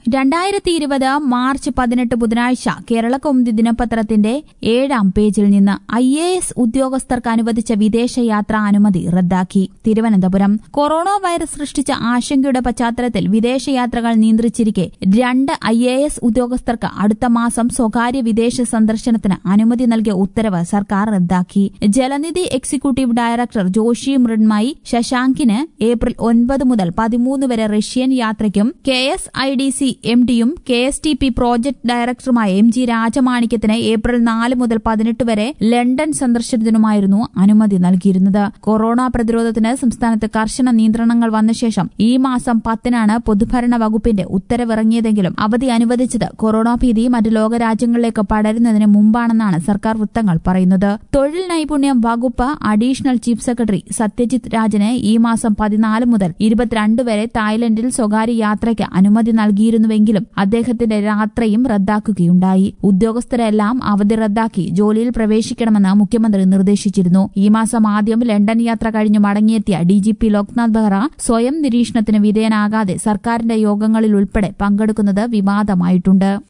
രണ്ടായിരത്തി ഇരുപത് മാർച്ച് പതിനെട്ട് ബുധനാഴ്ച കേരള കൗമുദി ദിനപത്രത്തിന്റെ ഏഴാം പേജിൽ നിന്ന് ഐ എ എസ് ഉദ്യോഗസ്ഥർക്ക് അനുവദിച്ച വിദേശയാത്രാ അനുമതി റദ്ദാക്കി തിരുവനന്തപുരം കൊറോണ വൈറസ് സൃഷ്ടിച്ച ആശങ്കയുടെ പശ്ചാത്തലത്തിൽ വിദേശയാത്രകൾ നിയന്ത്രിച്ചിരിക്കെ രണ്ട് ഐ എ എസ് ഉദ്യോഗസ്ഥർക്ക് അടുത്ത മാസം സ്വകാര്യ വിദേശ സന്ദർശനത്തിന് അനുമതി നൽകിയ ഉത്തരവ് സർക്കാർ റദ്ദാക്കി ജലനിധി എക്സിക്യൂട്ടീവ് ഡയറക്ടർ ജോഷി മൃണ്മായി ശശാങ്കിന് ഏപ്രിൽ ഒൻപത് മുതൽ പതിമൂന്ന് വരെ റഷ്യൻ യാത്രയ്ക്കും K S I D C M ഡിയും K S T P project ഡയറക്ടറുമായ എം ജി രാജമാണിക്യത്തിന് ഏപ്രിൽ നാല് മുതൽ പതിനെട്ട് വരെ ലണ്ടൻ സന്ദർശനത്തിനുമായിരുന്നു അനുമതി നൽകിയിരുന്നത് കൊറോണ പ്രതിരോധത്തിന് സംസ്ഥാനത്ത് കർശന നിയന്ത്രണങ്ങൾ വന്ന ശേഷം ഈ മാസം പത്തിനാണ് പൊതുഭരണ വകുപ്പിന്റെ ഉത്തരവിറങ്ങിയതെങ്കിലും അവധി അനുവദിച്ചത് കൊറോണ ഭീതി മറ്റ് ലോകരാജ്യങ്ങളിലേക്ക് പടരുന്നതിന് മുമ്പാണെന്നാണ് സർക്കാർ വൃത്തങ്ങൾ പറയുന്നത് തൊഴിൽ നൈപുണ്യം വകുപ്പ് അഡീഷണൽ ചീഫ് സെക്രട്ടറി സത്യജിത് രാജന് ഈ മാസം പതിനാല് മുതൽ ഇരുപത്തിരണ്ട് വരെ തായ്ലൻഡിൽ സ്വകാര്യ യാത്രയ്ക്ക് അനുമതി നൽകിയിരുന്നുവെങ്കിലും അദ്ദേഹത്തിന്റെ യാത്രയും റദ്ദാക്കുകയുണ്ടായി ഉദ്യോഗസ്ഥരെല്ലാം അവധി റദ്ദാക്കി ജോലിയിൽ പ്രവേശിക്കണമെന്ന് മുഖ്യമന്ത്രി നിർദ്ദേശിച്ചിരുന്നു ഈ മാസം ആദ്യം ലണ്ടൻ യാത്ര കഴിഞ്ഞ് മടങ്ങിയെത്തിയ ഡിജിപി ലോക്നാഥ് ബെഹ്റ സ്വയം നിരീക്ഷണത്തിന് വിധേയനാകാതെ സർക്കാരിന്റെ യോഗങ്ങളിൽ ഉൾപ്പെടെ പങ്കെടുക്കുന്നത് വിവാദമായിട്ടുണ്ട്